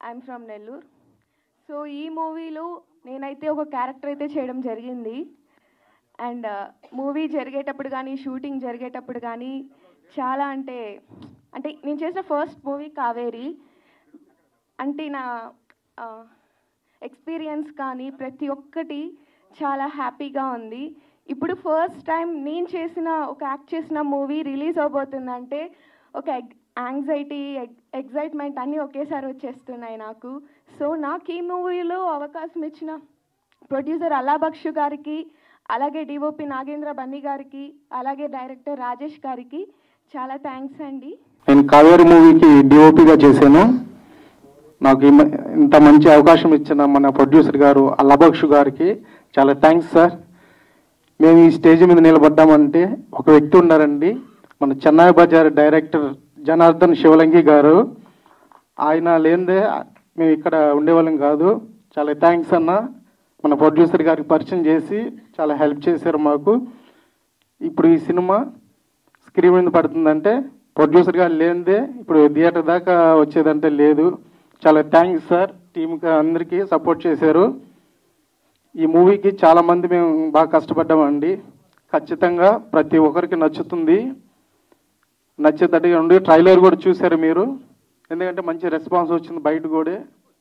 I'm from Nellore so ఈ మూవీలో నేనైతే ఒక క్యారెక్టర్ అయితే చేయడం జరిగింది అండ్ మూవీ జరిగేటప్పుడు కానీ షూటింగ్ జరిగేటప్పుడు కానీ చాలా అంటే అంటే నేను చేసిన ఫస్ట్ మూవీ కావేరి అంటే నా ఎక్స్పీరియన్స్ కానీ ప్రతి ఒక్కటి చాలా హ్యాపీగా ఉంది ఇప్పుడు ఫస్ట్ టైం నేను చేసిన ఒక యాక్ట్ చేసిన మూవీ రిలీజ్ అవబోతుందంటే ఒక యాంగ్జైటీ ఎగ్జైట్మెంట్ అన్నీ ఒకేసారి వచ్చేస్తున్నాయి నాకు సో నాకు ఈ మూవీలో అవకాశం ఇచ్చిన ప్రొడ్యూసర్ అల్లాబక్షు గారికి అలాగే డిఓపి నాగేంద్ర బన్నీ గారికి అలాగే డైరెక్టర్ రాజేష్ గారికి చాలా థ్యాంక్స్ అండి నేను కావేరి మూవీకి డిఓపిగా చేశాను నాకు ఈ మ- ఇంత మంచి అవకాశం ఇచ్చిన మన ప్రొడ్యూసర్ గారు అల్లబక్షు గారికి చాలా థ్యాంక్స్ సార్ మేము ఈ స్టేజ్ మీద నిలబడ్డామంటే ఒక వ్యక్తి ఉన్నారండి మన చెన్నై బజార్ డైరెక్టర్ జనార్దన్ శివలంగి గారు ఆయన లేనిదే మేము ఇక్కడ ఉండేవాళ్ళం కాదు చాలా థ్యాంక్స్ అన్న మన ప్రొడ్యూసర్ గారికి పరిచయం చేసి చాలా హెల్ప్ చేశారు మాకు ఇప్పుడు ఈ సినిమా స్క్రీన్ మీద పడుతుందంటే ప్రొడ్యూసర్ గారు లేనిదే ఇప్పుడు థియేటర్ దాకా వచ్చేదంటే లేదు చాలా థ్యాంక్స్ సార్ టీంకి అందరికీ సపోర్ట్ చేశారు ఈ మూవీకి చాలా మంది మేము బాగా కష్టపడ్డామండి ఖచ్చితంగా ప్రతి ఒక్కరికి నచ్చుతుంది నచ్చేటట్టుగా ఉండి ట్రైలర్ కూడా చూశారు మీరు ఎందుకంటే మంచి రెస్పాన్స్ వచ్చింది బయట కూడా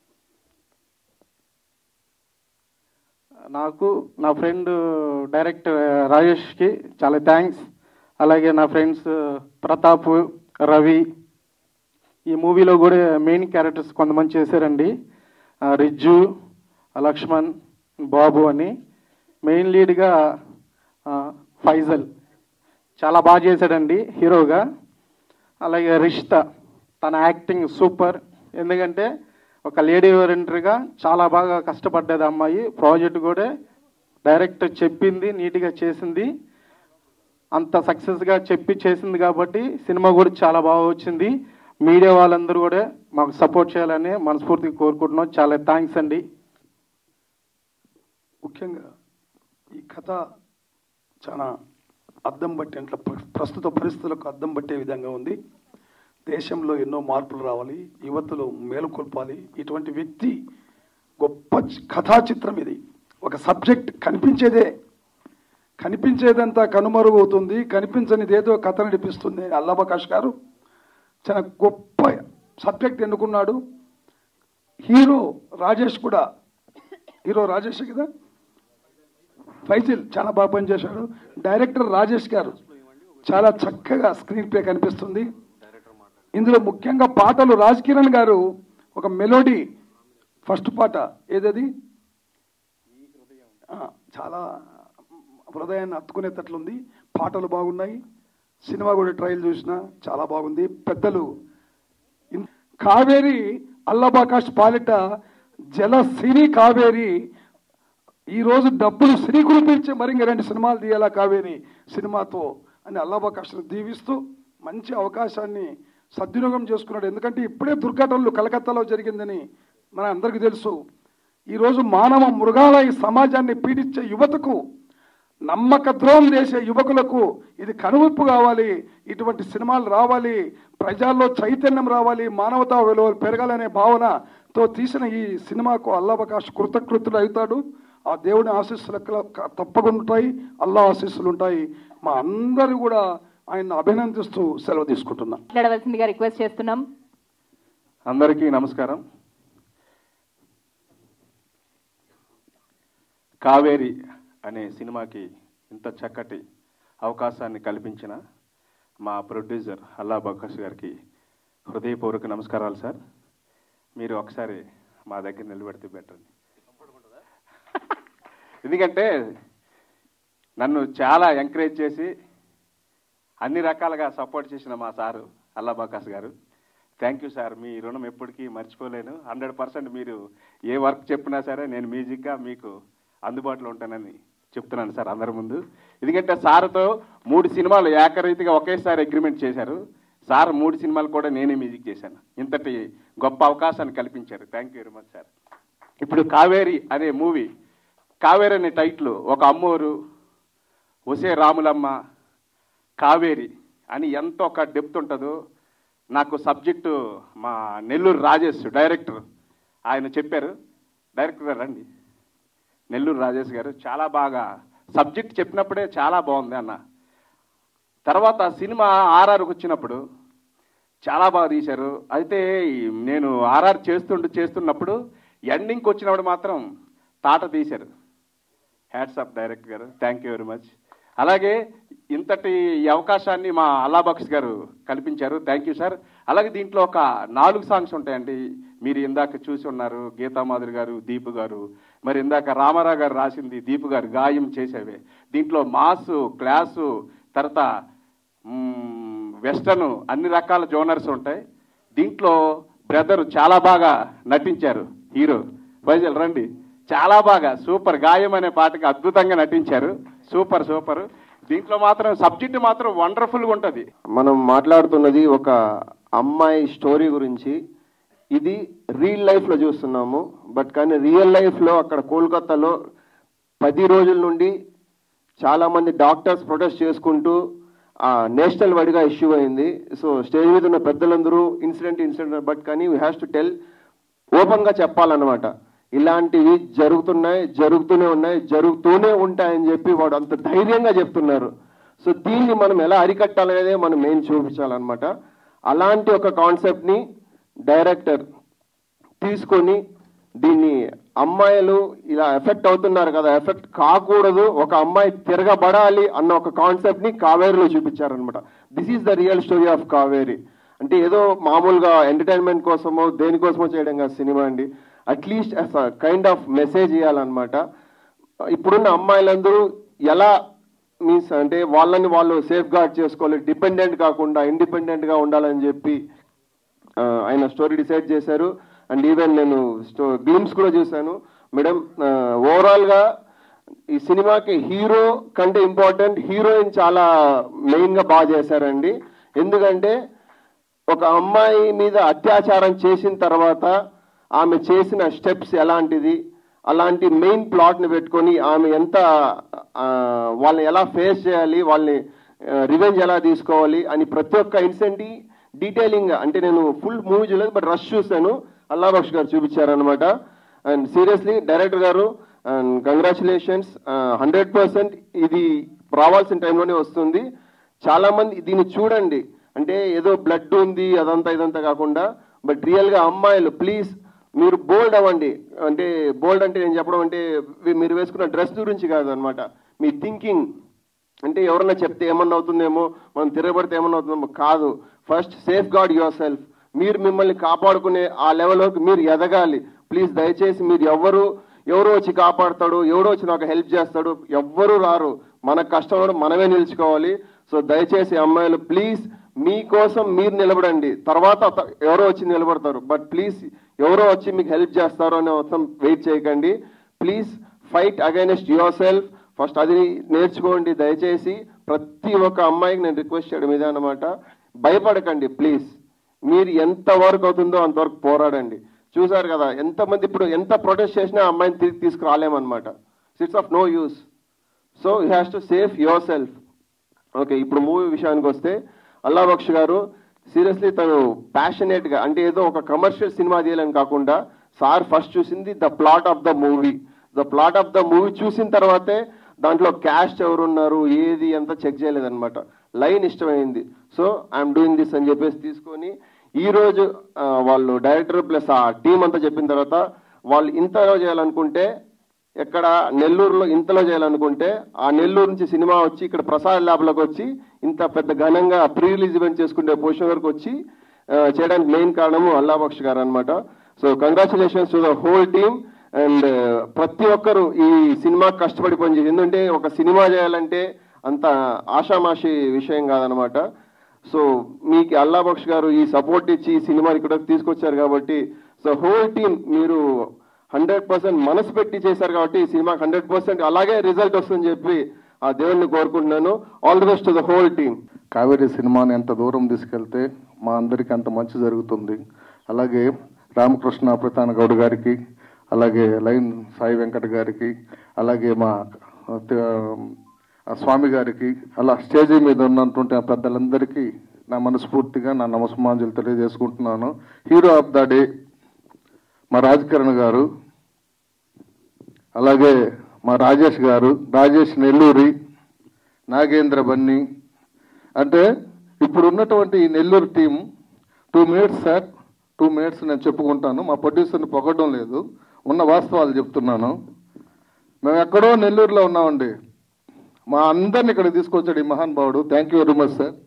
నాకు నా ఫ్రెండ్ డైరెక్టర్ రాజేష్కి చాలా థ్యాంక్స్ అలాగే నా ఫ్రెండ్స్ ప్రతాప్ రవి ఈ మూవీలో కూడా మెయిన్ క్యారెక్టర్స్ కొంతమంది చేశారండి ఆ, రిజ్జు లక్ష్మణ్ బాబు అని మెయిన్ లీడ్గా ఆ, ఫైజల్ చాలా బాగా చేశాడండి హీరోగా అలాగే రిష్తా తన యాక్టింగ్ సూపర్ ఎందుకంటే ఒక లేడీ ఓరియంటర్గా చాలా బాగా కష్టపడ్డది అమ్మాయి ప్రాజెక్ట్ కూడా డైరెక్ట్ చెప్పింది నీట్గా చేసింది అంత సక్సెస్గా చెప్పి చేసింది కాబట్టి సినిమా కూడా చాలా బాగా వచ్చింది మీడియా వాళ్ళందరూ కూడా మాకు సపోర్ట్ చేయాలని మనస్ఫూర్తిగా కోరుకుంటున్నాం చాలా థ్యాంక్స్ అండి ముఖ్యంగా ఈ కథ చాలా అద్దం పట్టేంట్లో ప్ర- ప్రస్తుత పరిస్థితులకు అద్దం పట్టే విధంగా ఉంది దేశంలో ఎన్నో మార్పులు రావాలి యువతలు మేలుకొల్పాలి ఇటువంటి వ్యక్తి గొప్ప చి- కథా చిత్రం ఇది ఒక సబ్జెక్ట్ కనిపించేదే కనిపించేదంతా కనుమరుగవుతుంది కనిపించనిది ఏదో కథ నడిపిస్తుంది అల్లాబకాష్ గారు చాలా గొప్ప సబ్జెక్ట్ ఎన్నుకున్నాడు హీరో రాజేష్ కూడా హీరో రాజేష్ కదా ఫైజిల్ చాలా బాగా పనిచేశాడు డైరెక్టర్ రాజేష్ గారు చాలా చక్కగా స్క్రీన్ ప్లే కనిపిస్తుంది ఇందులో ముఖ్యంగా పాటలు రాజ్ కిరణ్ గారు ఒక మెలోడీ ఫస్ట్ పాట ఏదది ఆ, చాలా హృదయాన్ని హత్తుకునేటట్లుంది పాటలు బాగున్నాయి సినిమా కూడా ట్రయల్ చూసిన చాలా బాగుంది పెద్దలు ఇన్- కావేరి అల్లబాకాష్ పాలిట జల సిరి కావేరి ఈ రోజు డబ్బులు శ్రీ కురిపించి మరి ఇంక రెండు సినిమాలు తీయాలా కావేరి సినిమాతో అని అల్లాబాకాష్ను దీవిస్తూ మంచి అవకాశాన్ని సద్వినియోగం చేసుకున్నాడు ఎందుకంటే ఇప్పుడే దుర్ఘటనలు కలకత్తాలో జరిగిందని మన అందరికీ తెలుసు ఈరోజు మానవ మృగాల ఈ సమాజాన్ని పీడించే యువతకు నమ్మక ద్రోహం చేసే యువకులకు ఇది కనువిప్పు కావాలి ఇటువంటి సినిమాలు రావాలి ప్రజల్లో చైతన్యం రావాలి మానవతా విలువలు పెరగాలనే భావనతో తీసిన ఈ సినిమాకు అల్లాబకాష్ కృతకృతులు అవుతాడు ఆ దేవుని ఆశీస్సులు క- తప్పకుండా ఉంటాయి అల్లా ఆశీస్సులు ఉంటాయి మా అందరూ కూడా ఆయన అభినందిస్తూ సెలవు తీసుకుంటున్నాం మాట్లాడవలసిందిగా రిక్వెస్ట్ చేస్తున్నాం అందరికీ నమస్కారం కావేరి అనే సినిమాకి ఇంత చక్కటి అవకాశాన్ని కల్పించిన మా ప్రొడ్యూసర్ అల్లా బకాష్ గారికి హృదయపూర్వక నమస్కారాలు సార్ మీరు ఒకసారి మా దగ్గర నిలబెడితే బెటర్ ఎందుకంటే నన్ను చాలా ఎంకరేజ్ చేసి అన్ని రకాలుగా సపోర్ట్ చేసిన మా సారు అల్లా బకాస్ గారు థ్యాంక్ యూ సార్ మీ రుణం ఎప్పటికీ మర్చిపోలేను హండ్రెడ్ పర్సెంట్ మీరు ఏ వర్క్ చెప్పినా సరే నేను మ్యూజిక్గా మీకు అందుబాటులో ఉంటానని చెప్తున్నాను సార్ అందరి ముందు ఎందుకంటే సార్తో మూడు సినిమాలు ఏకరీతిగా ఒకేసారి అగ్రిమెంట్ చేశారు సార్ మూడు సినిమాలు కూడా నేనే మ్యూజిక్ చేశాను ఇంతటి గొప్ప అవకాశాన్ని కల్పించారు thank you very much sir ఇప్పుడు కావేరి అనే మూవీ కావేరి అనే టైటిల్ ఒక అమ్మోరు ఒసే రాములమ్మ కావేరి అని ఎంత ఒక డెప్త్ ఉంటుందో నాకు సబ్జెక్టు మా నెల్లూరు రాజేష్ డైరెక్టర్ ఆయన చెప్పారు డైరెక్టర్ గారు రండి నెల్లూరు రాజేష్ గారు చాలా బాగా సబ్జెక్ట్ చెప్పినప్పుడే చాలా బాగుంది అన్న తర్వాత సినిమా ఆర్ఆర్కి వచ్చినప్పుడు చాలా బాగా తీశారు అయితే ఈ నేను ఆర్ఆర్ చేస్తుండు చేస్తున్నప్పుడు ఎండింగ్కి వచ్చినప్పుడు మాత్రం తాట తీశారు hats off director garu thank you very much అలాగే ఇంతటి ఈ అవకాశాన్ని మా అల్లాబక్స్ గారు కల్పించారు థ్యాంక్ యూ సార్ అలాగే దీంట్లో ఒక నాలుగు సాంగ్స్ ఉంటాయండి మీరు ఇందాక చూసి ఉన్నారు గీతామాధురి గారు దీపు గారు మరి ఇందాక రామారావు గారు రాసింది దీపు గారు గాయం చేసేవే దీంట్లో మాసు క్లాసు తర్వాత మ్మ్, వెస్టర్న్ అన్ని రకాల జోనర్స్ ఉంటాయి దీంట్లో బ్రదర్ చాలా బాగా నటించారు హీరో వైజల్ రండి చాలా బాగా సూపర్ గాయం అనే పాటకి అద్భుతంగా నటించారు సూపర్ సూపర్ దీంట్లో మాత్రం సబ్జెక్ట్ మాత్రం వండర్ఫుల్గా ఉంటుంది మనం మాట్లాడుతున్నది ఒక అమ్మాయి స్టోరీ గురించి ఇది రియల్ లైఫ్లో చూస్తున్నాము బట్ కానీ రియల్ లైఫ్లో అక్కడ కోల్కతాలో పది రోజుల నుండి చాలామంది డాక్టర్స్ ప్రొటెస్ట్ చేసుకుంటూ నేషనల్ వైడ్గా ఇష్యూ అయింది సో స్టేజ్ మీద ఉన్న పెద్దలందరూ ఇన్సిడెంట్ ఇన్సిడెంట్ బట్ కానీ వీ హ్యాస్ టు టెల్ ఓపెన్గా చెప్పాలన్నమాట ఇలాంటివి జరుగుతున్నాయి జరుగుతూనే ఉన్నాయి జరుగుతూనే ఉంటాయని చెప్పి వాడు అంత ధైర్యంగా చెప్తున్నారు సో దీన్ని మనం ఎలా అరికట్టాలనేదే మనం మెయిన్ చూపించాలన్నమాట అలాంటి ఒక కాన్సెప్ట్ని డైరెక్టర్ తీసుకొని దీన్ని అమ్మాయిలు ఇలా ఎఫెక్ట్ అవుతున్నారు కదా ఎఫెక్ట్ కాకూడదు ఒక అమ్మాయి తిరగబడాలి అన్న ఒక కాన్సెప్ట్ ని కావేరిలో చూపించారనమాట this is the real story of Kaveri అంటే ఏదో మామూలుగా ఎంటర్టైన్మెంట్ కోసమో దేనికోసమో చేయడం కాదు సినిమా అండి at least as kind of message ఇవ్వాలన్నమాట ఇప్పుడున్న అమ్మాయిలందరూ ఎలా మీన్స్ అంటే వాళ్ళని వాళ్ళు సేఫ్ గార్డ్ చేసుకోవాలి డిపెండెంట్ కాకుండా ఇండిపెండెంట్ గా ఉండాలని చెప్పి ఆ, ఆయన స్టోరీ డిసైడ్ చేశారు అండ్ ఈవెన్ నేను స్టో గ్లిమ్స్ కూడా చూశాను మేడం ఓవరాల్ గా ఈ సినిమాకి హీరో కంటే ఇంపార్టెంట్ హీరోయిన్ చాలా మెయిన్ గా బాగా చేశారండి ఎందుకంటే ఒక అమ్మాయి మీద అత్యాచారం చేసిన తర్వాత ఆమె చేసిన స్టెప్స్ ఎలాంటిది అలాంటి మెయిన్ ప్లాట్ని పెట్టుకొని ఆమె ఎంత ఆ, వాళ్ళని ఎలా ఫేస్ చేయాలి వాళ్ళని రివెంజ్ ఎలా తీసుకోవాలి అని ప్రతి ఒక్క ఇన్సిడెంట్ డీటెయిలింగ్ అంటే నేను ఫుల్ మూవీ చూడలేదు బట్ రష్ చూశాను అల్లా బక్ష్ గారు చూపించారనమాట and seriously director garu and congratulations hundred percent ఇది రావాల్సిన టైంలోనే వస్తుంది చాలా మంది దీన్ని చూడండి అంటే ఏదో బ్లడ్ ఉంది అదంతా ఇదంతా కాకుండా బట్ రియల్ గా అమ్మాయిలు ప్లీజ్ మీరు బోల్డ్ అవ్వండి అంటే బోల్డ్ అంటే నేను చెప్పడం అంటే వి- మీరు వేసుకున్న డ్రెస్ గురించి కాదు అనమాట మీ థింకింగ్ అంటే ఎవరన్నా చెప్తే ఏమన్నా అవుతుందేమో మనం తిరగబడితే ఏమన్నా అవుతుందేమో కాదు first safeguard yourself మీరు మిమ్మల్ని కాపాడుకునే ఆ లెవెల్లోకి మీరు ఎదగాలి ప్లీజ్ దయచేసి మీరు ఎవరు ఎవరో వచ్చి కాపాడతాడు ఎవరో వచ్చి నాకు హెల్ప్ చేస్తాడు ఎవ్వరు రారు మన కష్టం మనమే నిలుచుకోవాలి సో దయచేసి అమ్మాయిలు ప్లీజ్ మీకోసం మీరు నిలబడండి తర్వాత అత- ఎవరో వచ్చి నిలబడతారు బట్ ప్లీజ్ ఎవరో వచ్చి మీకు హెల్ప్ చేస్తారో అనే మొత్తం వెయిట్ చేయకండి please fight against yourself first అది నేర్చుకోండి దయచేసి ప్రతి ఒక్క అమ్మాయికి నేను రిక్వెస్ట్ చేయడం ఇదే అనమాట భయపడకండి ప్లీజ్ మీరు ఎంత వరకు అవుతుందో అంతవరకు పోరాడండి చూసారు కదా ఎంతమంది ఇప్పుడు ఎంత ప్రొటెస్ట్ చేసినా ఆ అమ్మాయిని తిరిగి తీసుకురాలేమన్నమాట it's of no use so you has to safe yourself okay ఇప్పుడు మూవీ విషయానికి వస్తే అల్లా బక్ష్ గారు సీరియస్లీ తను ప్యాషనేట్ గా అంటే ఏదో ఒక కమర్షియల్ సినిమా తీయాలని కాకుండా సార్ ఫస్ట్ చూసింది the plot of the movie the plot of the movie చూసిన తర్వాతే దాంట్లో క్యాస్ట్ ఎవరున్నారు ఏది ఎంత చెక్ చేయలేదన్నమాట లైన్ ఇష్టమైంది సో ఐఎమ్ డూయింగ్ దిస్ అని చెప్పేసి తీసుకొని ఈ రోజు ఆ, వాళ్ళు డైరెక్టర్ ప్లస్ ఆ టీం అంతా చెప్పిన తర్వాత వాళ్ళు ఇంతలో చేయాలనుకుంటే ఎక్కడ నెల్లూరులో ఇంతలో చేయాలనుకుంటే ఆ నెల్లూరు నుంచి సినిమా వచ్చి ఇక్కడ ప్రసాద్ ల్యాబ్లోకి వచ్చి ఇంత పెద్ద ఘనంగా ప్రీ రిలీజ్ ఈవెంట్ చేసుకునే పొజిషన్ వరకు వచ్చి ఆ, చేయడానికి మెయిన్ కారణము అల్లా బక్ష్ గారు అనమాట so congratulations to the whole team and ప్రతి ఒక్కరు ఈ సినిమా కష్టపడి పనిచేసి ఎందుకంటే ఒక సినిమా చేయాలంటే అంత ఆషామాషి విషయం కాదనమాట సో మీకు అల్లా బక్ష్ గారు ఈ సపోర్ట్ ఇచ్చి ఈ సినిమా ఇక్కడ తీసుకొచ్చారు కాబట్టి సో హోల్ టీమ్ మీరు హండ్రెడ్ పర్సెంట్ మనసు పెట్టి చేశారు కాబట్టి ఈ సినిమాకి హండ్రెడ్ పర్సెంట్ అలాగే రిజల్ట్ వస్తుందని చెప్పి ఆ దేవుణ్ణి కోరుకుంటున్నాను all the best to the whole team Kaveri సినిమాని ఎంత దూరం తీసుకెళ్తే మా అందరికీ అంత మంచి జరుగుతుంది అలాగే రామకృష్ణ ప్రతాన గౌడ్ గారికి అలాగే లైన్ సాయి వెంకట గారికి అలాగే మా ఆ స్వామి గారికి అలా స్టేజీ మీద ఉన్నటువంటి ఆ పెద్దలందరికీ నా మనస్ఫూర్తిగా నా నమస్మాంజలు తెలియజేసుకుంటున్నాను హీరో ఆఫ్ ద డే మా రాజకిరణ్ గారు అలాగే మా రాజేష్ గారు రాజేష్ నెల్లూరి నాగేంద్ర బన్ని అంటే ఇప్పుడు ఉన్నటువంటి ఈ Nellore team two minutes sir two minutes నేను చెప్పుకుంటాను మా ప్రొడ్యూసర్ని పొగడం లేదు ఉన్న వాస్తవాలు చెప్తున్నాను మేము ఎక్కడో నెల్లూరులో ఉన్నామండి మా అందరిని ఇక్కడ తీసుకొచ్చాడు ఈ మహానుభావుడు thank you very much sir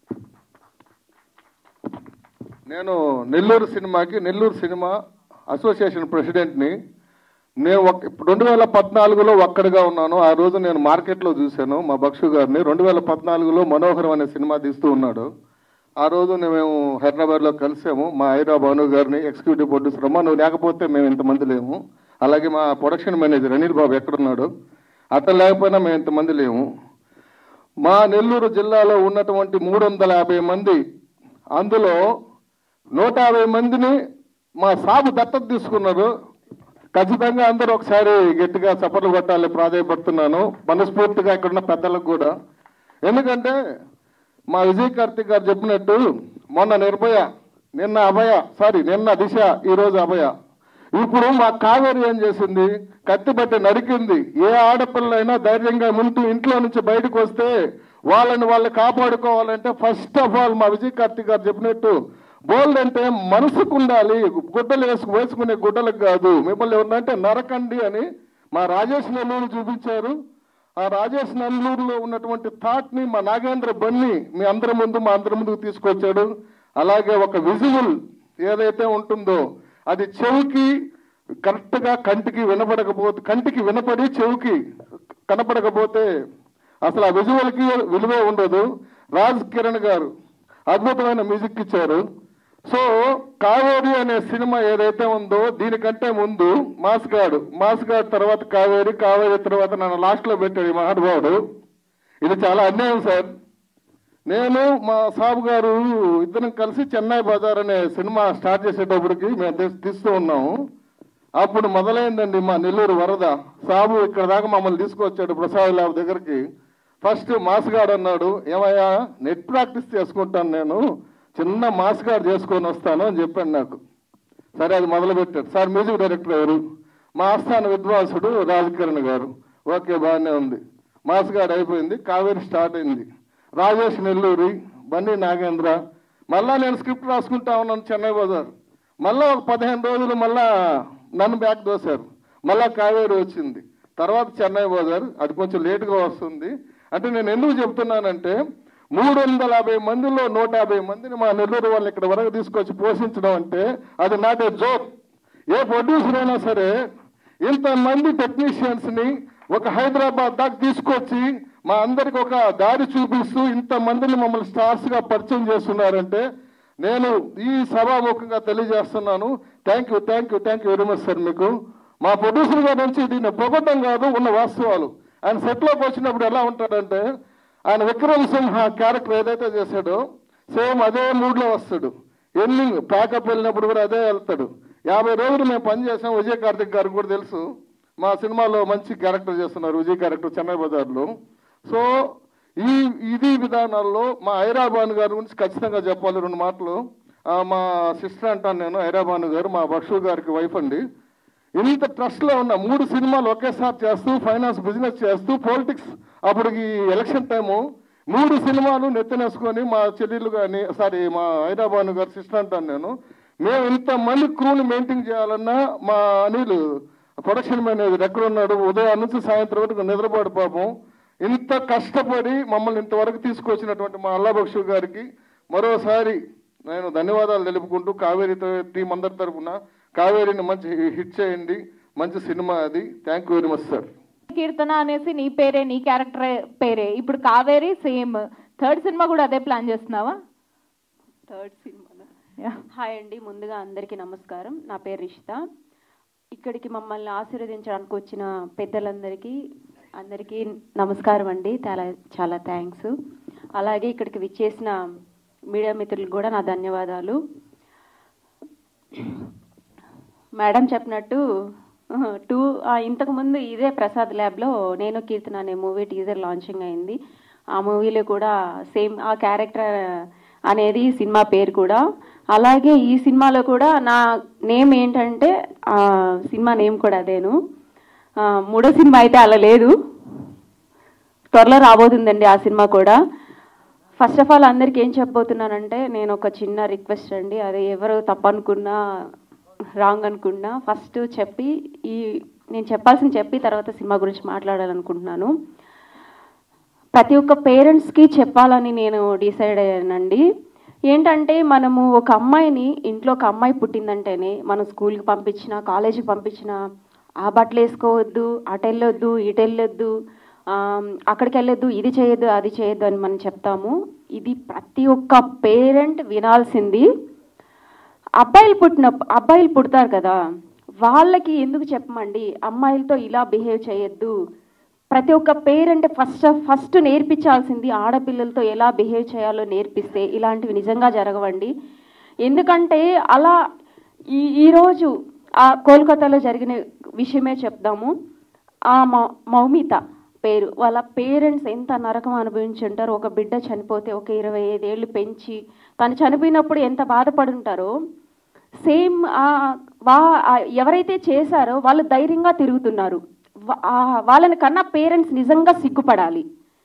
నేను నెల్లూరు సినిమాకి నెల్లూరు సినిమా అసోసియేషన్ ప్రెసిడెంట్ని నేను ఒక రెండు వేల పద్నాలుగులో ఒక్కడిగా ఉన్నాను ఆ రోజు నేను మార్కెట్లో చూశాను మా బక్షు గారిని రెండు వేల పద్నాలుగులో మనోహరం అనే సినిమా తీస్తూ ఉన్నాడు ఆ రోజు మేము హైదరాబాద్లో కలిసాము మా ఐరా భాను గారిని ఎగ్జిక్యూటివ్ ప్రొడ్యూసర్ అమ్మ నువ్వు లేకపోతే మేము ఇంతమంది లేము అలాగే మా ప్రొడక్షన్ మేనేజర్ అనిల్ బాబు ఎక్కడున్నాడు అతను లేకపోయినా మేము ఇంతమంది లేము మా నెల్లూరు జిల్లాలో ఉన్నటువంటి మూడు వందల యాభై మంది అందులో నూట యాభై మందిని మా సాబు దత్తత తీసుకున్నారు ఖచ్చితంగా అందరూ ఒకసారి గట్టిగా చప్పట్లు కొట్టాలి ప్రాధాయపడుతున్నాను మనస్ఫూర్తిగా ఇక్కడ ఉన్న పెద్దలకు కూడా ఎందుకంటే మా విజయ్ కార్తిక్ గారు చెప్పినట్టు మొన్న నిర్భయ నిన్న అభయ సారీ నిన్న దిశ ఈరోజు అభయ ఇప్పుడు మా కావేరి ఏం చేసింది కత్తిబట్టి నరికింది ఏ ఆడపిల్లైనా ధైర్యంగా ముందు ఇంట్లో నుంచి బయటకు వస్తే వాళ్ళని వాళ్ళు కాపాడుకోవాలంటే ఫస్ట్ ఆఫ్ ఆల్ మా విజయ్ కార్తిక్ గారు చెప్పినట్టు బోల్డ్ అంటే మనసుకు ఉండాలి గుడ్డలు వేసుకు వేసుకునే గుడ్డలకు కాదు మిమ్మల్ని ఎవరినంటే నరకండి అని మా రాజేష్ నెల్లూరు చూపించారు ఆ రాజేష్ నెల్లూరులో ఉన్నటువంటి థాట్ ని మా నాగేంద్ర బన్ని మీ అందరి ముందు మా అందరి ముందుకు తీసుకొచ్చాడు అలాగే ఒక విజువల్ ఏదైతే ఉంటుందో అది చెవికి కరెక్ట్ గా కంటికి వినపడకపోతే కంటికి వినపడి చెవికి కనపడకపోతే అసలు ఆ విజువల్ కి విలువే ఉండదు రాజ్ కిరణ్ గారు అద్భుతమైన మ్యూజిక్ ఇచ్చారు సో కావేరి అనే సినిమా ఏదైతే ఉందో దీనికంటే ముందు మాస్ గాడు మాస్ గాడ్ తర్వాత కావేరి కావేరి తర్వాత నన్ను లాస్ట్ లో పెట్టాడు ఈ మహానుభావుడు ఇది చాలా అన్యాయం సార్ నేను మా సాబు గారు ఇద్దరం కలిసి చెన్నై బజార్ అనే సినిమా స్టార్ట్ చేసేటప్పటికి మేము తీస్- తీస్తూ ఉన్నాము అప్పుడు మొదలైందండి మా నెల్లూరు వరద సాబు ఇక్కడ దాకా మమ్మల్ని తీసుకొచ్చాడు ప్రసాద్ ల్యాబ్ దగ్గరికి ఫస్ట్ మాస్ గార్డ్ అన్నాడు ఏమయ్యా నెట్ ప్రాక్టీస్ చేసుకుంటాను నేను చిన్న మాస్ గార్డ్ చేసుకొని వస్తాను అని చెప్పాడు నాకు సరే అది మొదలు పెట్టాడు సార్ మ్యూజిక్ డైరెక్టర్ ఎవరు మా ఆస్థాన విద్వాంసుడు రాజకిరణ్ గారు ఓకే బాగానే ఉంది మాస్ గార్డ్ అయిపోయింది కావేరి స్టార్ట్ అయింది రాజేష్ నెల్లూరి బండి నాగేంద్ర మళ్ళా నేను స్క్రిప్ట్ రాసుకుంటా ఉన్నాను చెన్నై బజార్ మళ్ళా ఒక పదిహేను రోజులు మళ్ళా నన్ను బ్యాక్ దోశారు మళ్ళా కావేరి వచ్చింది తర్వాత చెన్నై బజార్ అది కొంచెం లేటుగా వస్తుంది అంటే నేను ఎందుకు చెప్తున్నానంటే మూడు వందల యాభై మందిలో నూట యాభై మందిని మా నెల్లూరు వాళ్ళు ఇక్కడ వరకు తీసుకొచ్చి పోషించడం అంటే అది నాట్ ఏ జోక్ ఏ ప్రొడ్యూసర్ అయినా సరే ఇంతమంది టెక్నీషియన్స్ ని ఒక హైదరాబాద్ దాకా తీసుకొచ్చి మా అందరికి ఒక దారి చూపిస్తూ ఇంతమందిని మమ్మల్ని స్టార్స్ గా పరిచయం చేస్తున్నారంటే నేను ఈ సభాముఖంగా తెలియజేస్తున్నాను thank you thank you thank you very much sir మీకు మా ప్రొడ్యూసర్ గారి నుంచి దీన్ని పొగడం కాదు ఉన్న వాస్తవాలు ఆయన సెట్లోకి వచ్చినప్పుడు ఎలా ఉంటాడంటే ఆయన విక్రమ్ సింహ క్యారెక్టర్ ఏదైతే చేశాడో సేమ్ అదే మూడ్లో వస్తాడు ఎండింగ్ ప్యాకప్ వెళ్ళినప్పుడు కూడా అదే వెళ్తాడు యాభై రోజులు మేము పని చేసాం విజయ్ కార్తిక్ గారికి కూడా తెలుసు మా సినిమాలో మంచి క్యారెక్టర్ చేస్తున్నారు విజయ్ క్యారెక్టర్ చెన్నై బజార్లో సో ఈ ఇది విధానాల్లో మా ఐరాబాన్ గారి గురించి ఖచ్చితంగా చెప్పాలి రెండు మాటలు ఆ, మా సిస్టర్ అంటాను నేను ఐరాబాన్ గారు మా బక్షు గారికి వైఫ్ అండి ఇంత ట్రస్ట్ లో ఉన్న మూడు సినిమాలు ఒకేసారి చేస్తూ ఫైనాన్స్ బిజినెస్ చేస్తూ పాలిటిక్స్ అప్పుడు ఈ ఎలక్షన్ టైము మూడు సినిమాలు నెత్తనేసుకొని మా చెల్లెళ్ళు కానీ సారీ మా హైదరాబాద్ గారు సిస్టర్ అంటాను నేను మేము ఇంతమంది క్రూని మెయింటైన్ చేయాలన్నా మా అనిల్ ప్రొడక్షన్ మేనేజర్ ఎక్కడ ఉన్నాడు ఉదయం నుంచి సాయంత్రం వరకు నిద్రపాటు పాపం ఇంత కష్టపడి మమ్మల్ని ఇంతవరకు తీసుకొచ్చినటువంటి మా అల్లాబక్షు గారికి మరోసారి నేను ధన్యవాదాలు తెలుపుకుంటూ కావేరి టీం అందరి తరపున కావేరిని మంచి హిట్ చేయండి మంచి సినిమా అది thank you very much sir Keerthana అనేసి నీ పేరే నీ క్యారెక్టర్ పేరే ఇప్పుడు కావేరి సేమ్ థర్డ్ సినిమా కూడా అదే ప్లాన్ చేస్తున్నావా థర్డ్ సినిమా హాయ్ అండి ముందుగా అందరికీ నమస్కారం నా పేరు రిషిత ఇక్కడికి మమ్మల్ని ఆశీర్వదించడానికి వచ్చిన పెద్దలందరికీ అందరికీ నమస్కారం అండి చాలా చాలా థ్యాంక్స్ అలాగే ఇక్కడికి విచ్చేసిన మీడియా మిత్రులకు కూడా నా ధన్యవాదాలు మేడం చెప్పినట్టు టూ ఇంతకుముందు ఇదే ప్రసాద్ ల్యాబ్లో నేను కీర్తన అనే మూవీ టీజర్ లాంచింగ్ అయింది ఆ మూవీలో కూడా సేమ్ ఆ క్యారెక్టర్ అనేది ఈ సినిమా పేరు కూడా అలాగే ఈ సినిమాలో కూడా నా నేమ్ ఏంటంటే ఆ, సినిమా నేమ్ కూడా అదేను ఆ, మూడో సినిమా అయితే అలా లేదు త్వరలో రాబోతుందండి ఆ సినిమా కూడా ఫస్ట్ ఆఫ్ ఆల్ అందరికి ఏం చెప్పబోతున్నానంటే నేను ఒక చిన్న రిక్వెస్ట్ అండి అది ఎవరు తప్పనుకున్నా రాంగ్ అనుకున్నా ఫస్ట్ చెప్పి ఈ నేను చెప్పాల్సింది చెప్పి తర్వాత సినిమా గురించి మాట్లాడాలనుకుంటున్నాను ప్రతి ఒక్క పేరెంట్స్కి చెప్పాలని నేను డిసైడ్ అయ్యానండి ఏంటంటే మనము ఒక అమ్మాయిని ఇంట్లో ఒక అమ్మాయి పుట్టిందంటేనే మనం స్కూల్కి పంపించిన కాలేజీకి పంపించిన ఆ బట్టలు వేసుకోవద్దు అటు వెళ్ళొద్దు ఇటు వెళ్ళొద్దు ఆమ్, అక్కడికి వెళ్ళొద్దు ఇది చేయొద్దు అది చేయొద్దు అని మనం చెప్తాము ఇది ప్రతి ఒక్క పేరెంట్ వినాల్సింది అబ్బాయిలు పుట్టిన అబ్బాయిలు పుడతారు కదా వాళ్ళకి ఎందుకు చెప్పమండి అమ్మాయిలతో ఇలా బిహేవ్ చేయొద్దు ప్రతి ఒక్క పేరెంట్ ఫస్ట్ ఫస్ట్ నేర్పించాల్సింది ఆడపిల్లలతో ఎలా బిహేవ్ చేయాలో నేర్పిస్తే ఇలాంటివి నిజంగా జరగవండి ఎందుకంటే అలా ఈ ఈరోజు ఆ కోల్కతాలో జరిగిన విషయమే చెప్దాము ఆ మౌ- మౌమిత పేరు వాళ్ళ పేరెంట్స్ ఎంత నరకం అనుభవించి ఉంటారో ఒక బిడ్డ చనిపోతే ఒక ఇరవై ఐదేళ్ళు పెంచి తను చనిపోయినప్పుడు ఎంత బాధపడి ఉంటారో సేమ్ వా ఆ ఎవరైతే చేశారో వాళ్ళు ధైర్యంగా తిరుగుతున్నారు వా- ఆ వాళ్ళని కన్నా పేరెంట్స్ నిజంగా సిగ్గుపడాలి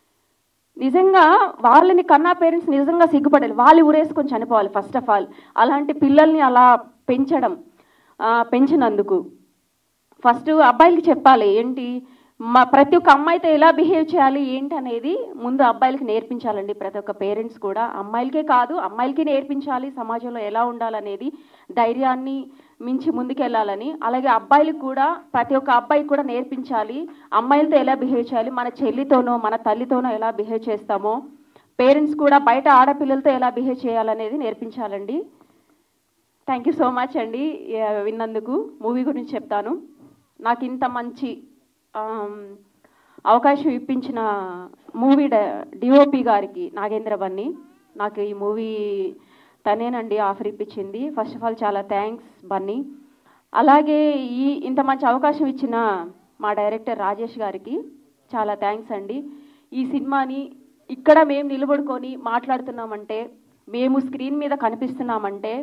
నిజంగా వాళ్ళని కన్నా పేరెంట్స్ నిజంగా సిగ్గుపడాలి వాళ్ళు ఊరేసుకొని చనిపోవాలి ఫస్ట్ ఆఫ్ ఆల్ అలాంటి పిల్లల్ని అలా పెంచడం ఆ, పెంచినందుకు ఫస్ట్ అబ్బాయిలకి చెప్పాలి ఏంటి మా ప్రతి ఒక్క అమ్మాయితో ఎలా బిహేవ్ చేయాలి ఏంటి అనేది ముందు అబ్బాయిలకి నేర్పించాలండి ప్రతి ఒక్క పేరెంట్స్ కూడా అమ్మాయిలకే కాదు అమ్మాయిలకి నేర్పించాలి సమాజంలో ఎలా ఉండాలనేది ధైర్యాన్ని మించి ముందుకెళ్ళాలని అలాగే అబ్బాయిలకు కూడా ప్రతి ఒక్క అబ్బాయికి కూడా నేర్పించాలి అమ్మాయిలతో ఎలా బిహేవ్ చేయాలి మన చెల్లితోనో మన తల్లితోనో ఎలా బిహేవ్ చేస్తామో పేరెంట్స్ కూడా బయట ఆడపిల్లలతో ఎలా బిహేవ్ చేయాలనేది నేర్పించాలండి థ్యాంక్ యూ సో మచ్ అండి ఆ, విన్నందుకు మూవీ గురించి చెప్తాను నాకు ఇంత మంచి ఆమ్, అవకాశం ఇప్పించిన మూవీ డిఓపి గారికి నాగేంద్ర బన్ని నాకు ఈ మూవీ తనేనండి ఆఫర్ ఇప్పించింది ఫస్ట్ ఆఫ్ ఆల్ చాలా థ్యాంక్స్ బన్నీ అలాగే ఈ ఇంత మంచి అవకాశం ఇచ్చిన మా డైరెక్టర్ రాజేష్ గారికి చాలా థ్యాంక్స్ అండి ఈ సినిమాని ఇక్కడ మేము నిలబడుకొని మాట్లాడుతున్నామంటే మేము స్క్రీన్ మీద కనిపిస్తున్నామంటే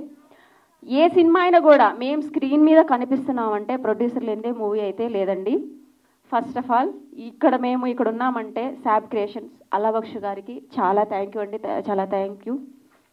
ఏ సినిమా అయినా కూడా మేము స్క్రీన్ మీద కనిపిస్తున్నామంటే ప్రొడ్యూసర్ లేదే మూవీ అయితే లేదండి ఫస్ట్ ఆఫ్ ఆల్ ఇక్కడ మేము ఇక్కడ ఉన్నామంటే శాబ్ క్రియేషన్స్ అల్లబక్షు గారికి చాలా థ్యాంక్ యూ అండి థా- చాలా థ్యాంక్ యూ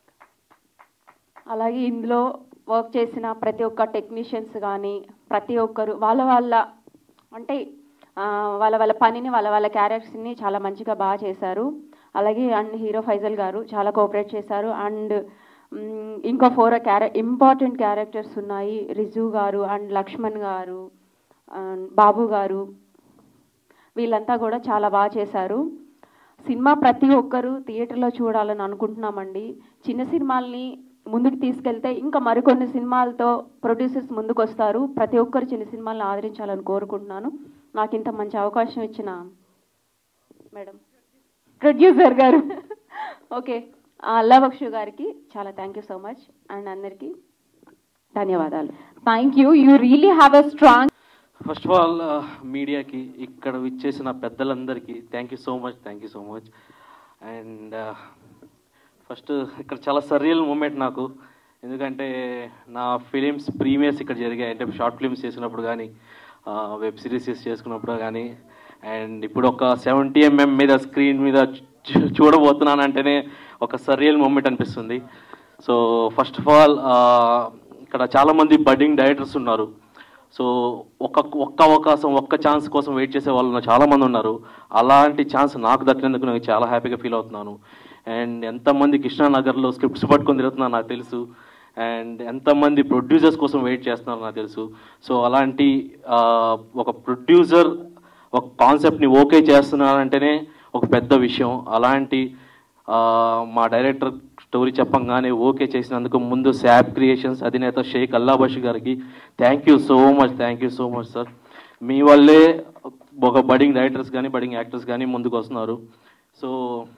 అలాగే ఇందులో వర్క్ చేసిన ప్రతి ఒక్క టెక్నీషియన్స్ కానీ ప్రతి ఒక్కరు వాళ్ళ వాళ్ళ అంటే ఆ, వాళ్ళ వాళ్ళ పనిని వాళ్ళ వాళ్ళ క్యారెక్టర్స్ని చాలా మంచిగా బాగా చేశారు అలాగే అండ్ హీరో ఫైజల్ గారు చాలా కోఆపరేట్ చేశారు అండ్ మ్, ఇంకో ఫోర్ క్యారె ఇంపార్టెంట్ క్యారెక్టర్స్ ఉన్నాయి రిజు గారు అండ్ లక్ష్మణ్ గారు అండ్ బాబు గారు వీళ్ళంతా కూడా చాలా బాగా చేశారు సినిమా ప్రతి ఒక్కరూ థియేటర్లో చూడాలని అనుకుంటున్నామండి చిన్న సినిమాల్ని ముందుకు తీసుకెళ్తే ఇంకా మరికొన్ని సినిమాలతో ప్రొడ్యూసర్స్ ముందుకు వస్తారు ప్రతి ఒక్కరు చిన్న సినిమాలను ఆదరించాలని కోరుకుంటున్నాను నాకు ఇంత మంచి అవకాశం ఇచ్చిన madam producer garu okay Allabaksh గారికి చాలా thank you so much and అందరికీ ధన్యవాదాలు thank you you really have a strong first of all మీడియాకి ఇక్కడ విచ్చేసిన పెద్దలందరికీ thank you so much thank you so much and first ఇక్కడ చాలా సరియల్ మూమెంట్ నాకు ఎందుకంటే నా ఫిలిమ్స్ ప్రీమియర్స్ ఇక్కడ జరిగాయి అంటే షార్ట్ ఫిల్మ్స్ చేసినప్పుడు కానీ వెబ్ సిరీసెస్ చేసుకున్నప్పుడు కానీ అండ్ ఇప్పుడు ఒక సెవెంటీ ఎంఎం మీద స్క్రీన్ మీద చూ- చూడబోతున్నానంటేనే ఒక సరియల్ మూమెంట్ అనిపిస్తుంది సో ఫస్ట్ ఆఫ్ ఆల్ ఇక్కడ చాలామంది బడ్డింగ్ డైరెక్టర్స్ ఉన్నారు సో ఒక్క ఒక్క అవకాశం ఒక్క ఛాన్స్ కోసం వెయిట్ చేసే వాళ్ళు చాలా మంది ఉన్నారు అలాంటి ఛాన్స్ నాకు దక్కినందుకు నేను చాలా హ్యాపీగా ఫీల్ అవుతున్నాను అండ్ ఎంతమంది కృష్ణానగర్లో స్క్రిప్ట్స్ పట్టుకొని తిరుగుతున్నారు నాకు తెలుసు అండ్ ఎంతమంది ప్రొడ్యూసర్స్ కోసం వెయిట్ చేస్తున్నారు నాకు తెలుసు సో అలాంటి ఆ, ఒక ప్రొడ్యూసర్ ఒక కాన్సెప్ట్ని ఓకే చేస్తున్నారంటేనే ఒక పెద్ద విషయం అలాంటి ఆ, మా డైరెక్టర్ స్టోరీ చెప్పంగానే ఓకే చేసినందుకు ముందు శాప్ క్రియేషన్స్ అధినేత షేక్ అల్లాబష్ గారికి thank you so much thank you so much sir మీ వల్లే ఒక బడింగ్ డైరెక్టర్స్ కానీ బడింగ్ యాక్టర్స్ కానీ ముందుకు వస్తున్నారు సో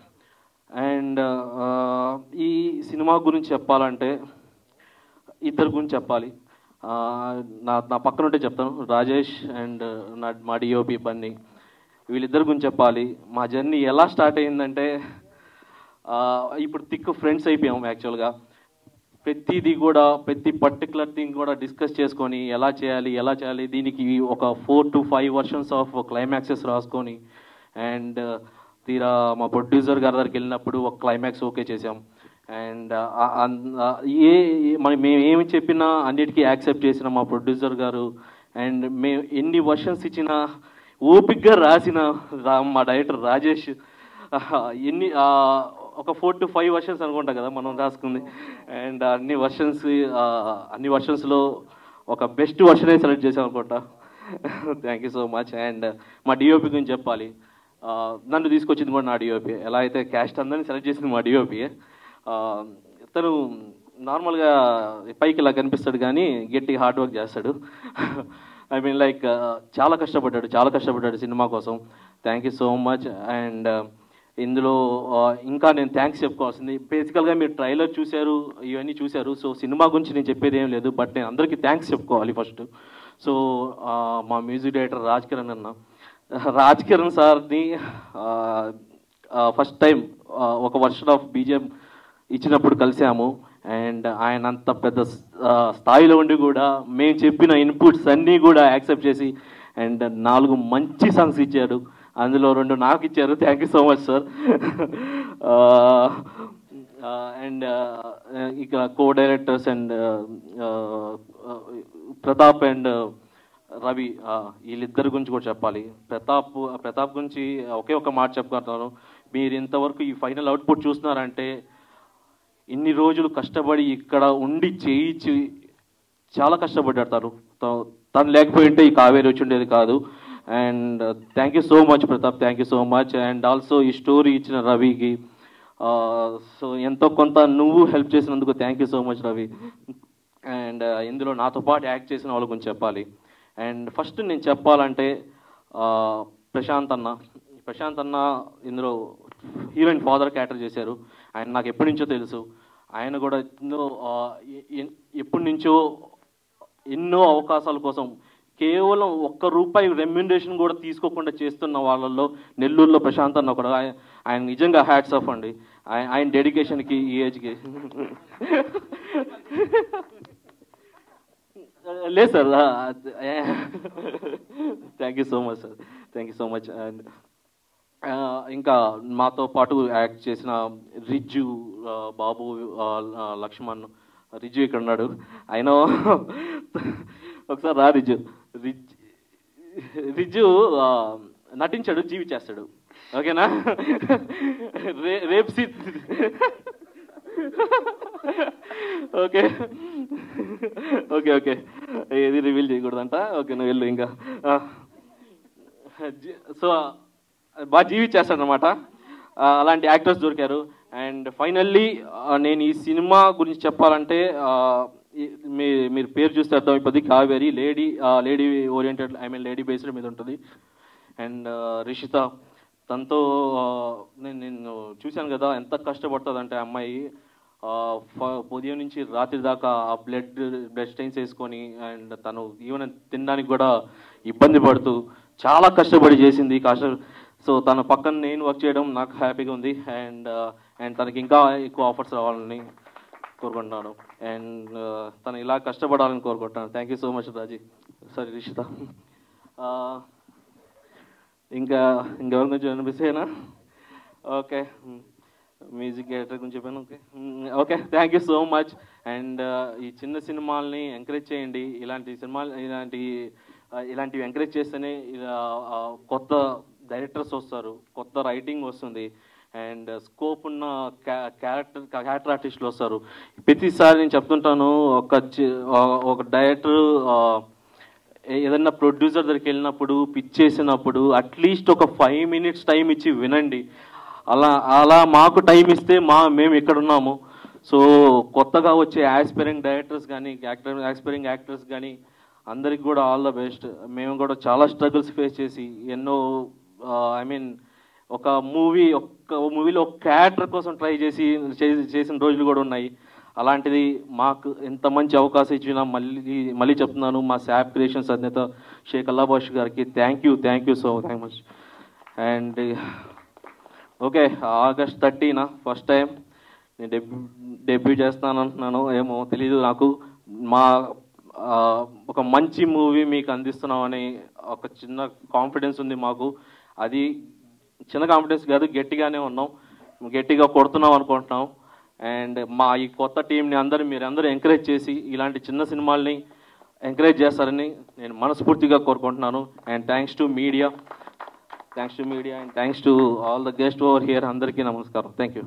అండ్ ఈ సినిమా గురించి చెప్పాలంటే ఇద్దరు గురించి చెప్పాలి ఆ, నా నా పక్కన ఉంటే చెప్తాను రాజేష్ అండ్ నా మా డిఓపి బన్నీ వీళ్ళిద్దరి గురించి చెప్పాలి మా జర్నీ ఎలా స్టార్ట్ అయిందంటే ఆ, ఇప్పుడు థిక్ ఫ్రెండ్స్ అయిపోయాం యాక్చువల్గా ప్రతిదీ కూడా ప్రతి పర్టికులర్ థింగ్ కూడా డిస్కస్ చేసుకొని ఎలా చేయాలి ఎలా చేయాలి దీనికి ఒక four to five versions of climaxes రాసుకొని అండ్ తీరా మా ప్రొడ్యూసర్ గారి దగ్గరికి వెళ్ళినప్పుడు ఒక క్లైమాక్స్ ఓకే చేసాం అండ్ ఏ ఏ- మరి మేము ఏమి చెప్పినా అన్నిటికీ యాక్సెప్ట్ చేసిన మా ప్రొడ్యూసర్ గారు అండ్ మేము ఎన్ని వర్షన్స్ ఇచ్చినా ఓపిక్గా రాసిన రా- మా డైరెక్టర్ రాజేష్ ఆహా, ఎన్ని ఆ, ఒక ఫోర్ టు ఫైవ్ వర్షన్స్ అనుకుంటా కదా మనం రాసుకుంది అండ్ అన్ని వర్షన్స్ అన్ని వర్షన్స్లో ఒక బెస్ట్ వర్షనే సెలెక్ట్ చేసాం అనుకుంటా thank you so much and మా డిఓపి గురించి చెప్పాలి ఆ, నన్ను తీసుకొచ్చింది కూడా నా డిఓపి ఎలా అయితే క్యాస్ట్ అందరినీ సెలెక్ట్ చేసింది మా డిఓపి తను నార్మల్గా పైకి ఇలా కనిపిస్తాడు కానీ గట్టి హార్డ్ వర్క్ చేస్తాడు ఐ మీన్ లైక్ చాలా కష్టపడ్డాడు చాలా కష్టపడ్డాడు సినిమా కోసం thank you so much and ఇందులో ఆ, ఇంకా నేను థ్యాంక్స్ చెప్పుకోవాల్సింది బేసికల్గా మీరు ట్రైలర్ చూశారు ఇవన్నీ చూశారు సో సినిమా గురించి నేను చెప్పేది ఏం లేదు బట్ నేను అందరికీ థ్యాంక్స్ చెప్పుకోవాలి ఫస్ట్ సో మా మ్యూజిక్ డైరెక్టర్ రాజ్ కిరణ్ అన్న రాజ్ కిరణ్ సార్ని ఫస్ట్ టైం ఒక వర్షన్ ఆఫ్ బీజేఎం ఇచ్చినప్పుడు కలిసాము అండ్ ఆయన అంత పెద్ద ఆ, స్థాయిలో ఉండి కూడా మేము చెప్పిన ఇన్పుట్స్ అన్నీ కూడా యాక్సెప్ట్ చేసి అండ్ నాలుగు మంచి సాంగ్స్ ఇచ్చారు అందులో రెండు నాకు ఇచ్చారు thank you so much sir and ఇక co directors and Pratap and Ravi ఆ, వీళ్ళిద్దరి గురించి కూడా చెప్పాలి ప్రతాప్ ప్రతాప్ గురించి ఒకే ఒక మాట చెప్పుకుంటున్నాను మీరు ఇంతవరకు ఈ ఫైనల్ అవుట్పుట్ చూస్తున్నారంటే ఇన్ని రోజులు కష్టపడి ఇక్కడ ఉండి చేయించి చాలా కష్టపడ్డాడు తను త- తను లేకపోయి ఉంటే ఈ కావేరి వచ్చి ఉండేది కాదు and thank you so much Pratap thank you so much and also ఈ స్టోరీ ఇచ్చిన రవికి సో ఎంతో కొంత నువ్వు హెల్ప్ చేసినందుకు thank you so much Ravi and ఇందులో నాతో పాటు యాక్ట్ చేసిన వాళ్ళ గురించి చెప్పాలి అండ్ ఫస్ట్ నేను చెప్పాలంటే ఆ, ప్రశాంత్ అన్న ప్రశాంత్ అన్న ఇందులో హీరోయిన్ ఫాదర్ క్యాటర్ చేశారు ఆయన నాకు ఎప్పటి నుంచో తెలుసు ఆయన కూడా ఎన్నో ఆ, ఎ- ఎ- ఎప్పటి నుంచో ఎన్నో అవకాశాల కోసం కేవలం ఒక్క రూపాయి రెమ్యునరేషన్ కూడా తీసుకోకుండా చేస్తున్న వాళ్ళల్లో నెల్లూరులో ప్రశాంత్ అన్న ఒకడు ఆయన ఆయన నిజంగా హ్యాట్స్ ఆఫ్ అండి ఆయన ఆయన డెడికేషన్కి ఈ ఏజ్కి లేదు sir thank you so much sir thank you so much and ఇంకా మాతో పాటు యాక్ట్ చేసిన రిజ్జు ఆ, బాబు ఆ, ఆ, లక్ష్మణ్ రిజ్జు ఇక్కడ ఉన్నాడు ఆయన ఒకసారి రా రిజ్జు రిజ్ రిజ్జు ఆ, నటించాడు జీవి చేస్తాడు ఓకేనా రే రేపు సీ ఓకే ఓకే ఓకే ఏది రివీల్ చేయకూడదంట ఓకే నువ్వు వెళ్ళు ఇంకా సో బాగా జీవించేస్తాడనమాట అలాంటి యాక్టర్స్ దొరికారు అండ్ ఫైనల్లీ నేను ఈ సినిమా గురించి చెప్పాలంటే ఆ, ఈ- మీ మీరు పేరు చూస్తే అర్థమైపోద్ది Kaveri lady lady oriented I mean lady based మీద ఉంటుంది అండ్ రిషిత తనతో ఆ, నేను నేను చూశాను కదా ఎంత కష్టపడుతుందంటే ఆ అమ్మాయి ఆ, ఫ- ఉదయం నుంచి రాత్రి దాకా ఆ బ్లడ్ బ్లడ్ స్టైన్స్ వేసుకొని అండ్ తను ఈవెన్ తినడానికి కూడా ఇబ్బంది పడుతూ చాలా కష్టపడి చేసింది కష్ట సో తన పక్కన నేను వర్క్ చేయడం నాకు హ్యాపీగా ఉంది అండ్ అండ్ తనకి ఇంకా ఎక్కువ ఆఫర్స్ రావాలని కోరుకుంటున్నాను అండ్ తను ఇలా కష్టపడాలని కోరుకుంటున్నాను thank you so much Raji sorry Rishitha ఆ, ఇంకా ఇంకెవరి గురించి అనిపిస్తేనా ఓకే మ్యూజిక్ డైరెక్టర్ గురించి చెప్పాను okay okay thank you so much and ఈ చిన్న సినిమాల్ని ఎంకరేజ్ చేయండి ఇలాంటి సినిమాలు ఇలాంటి ఆ, ఇలాంటివి ఎంకరేజ్ చేస్తేనే ఇలా ఆ, కొత్త డైరెక్టర్స్ వస్తారు కొత్త రైటింగ్ వస్తుంది అండ్ స్కోప్ ఉన్న క్యారెక్టర్ క్యారెక్టర్ ఆర్టిస్టులు వస్తారు ప్రతిసారి నేను చెప్తుంటాను ఒక చి- ఆ- ఒక డైరెక్టర్ ఏదన్నా ప్రొడ్యూసర్ దగ్గరికి వెళ్ళినప్పుడు పిచ్ చేసినప్పుడు అట్లీస్ట్ ఒక ఫైవ్ మినిట్స్ టైం ఇచ్చి వినండి అలా అలా మాకు టైం ఇస్తే మా మేము ఇక్కడ ఉన్నాము సో కొత్తగా వచ్చే యాస్పైరింగ్ డైరెక్టర్స్ కానీ యాక్టర్ యాస్పైరింగ్ యాక్టర్స్ కానీ అందరికి కూడా ఆల్ ద బెస్ట్ మేము కూడా చాలా స్ట్రగుల్స్ ఫేస్ చేసి ఎన్నో ఐ మీన్ ఒక మూవీ ఒక్క మూవీలో ఒక క్యారెక్టర్ కోసం ట్రై చేసి చేసి- చేసిన రోజులు కూడా ఉన్నాయి అలాంటిది మాకు ఎంత మంచి అవకాశం ఇచ్చినా మళ్ళీ మళ్ళీ చెప్తున్నాను మా శాప్ క్రియేషన్స్ అధినేత షేక్ అల్లాబాష్ గారికి thank you thank you so thank much and okay August thirteen first time నేను డెబ్యూ డెబ్యూ చేస్తాను అంటున్నాను ఏమో తెలీదు నాకు మా ఆ, ఒక మంచి మూవీ మీకు అందిస్తున్నామని ఒక చిన్న కాన్ఫిడెన్స్ ఉంది మాకు అది చిన్న కాన్ఫిడెన్స్ కాదు గట్టిగానే ఉన్నాం గట్టిగా కొడుతున్నాం అనుకుంటున్నాం అండ్ మా ఈ కొత్త టీంని అందరూ మీరు అందరూ ఎంకరేజ్ చేసి ఇలాంటి చిన్న సినిమాల్ని ఎంకరేజ్ చేస్తారని నేను మనస్ఫూర్తిగా కోరుకుంటున్నాను and thanks to media thanks to media and thanks to all the guest over here అందరికీ నమస్కారం థ్యాంక్ యూ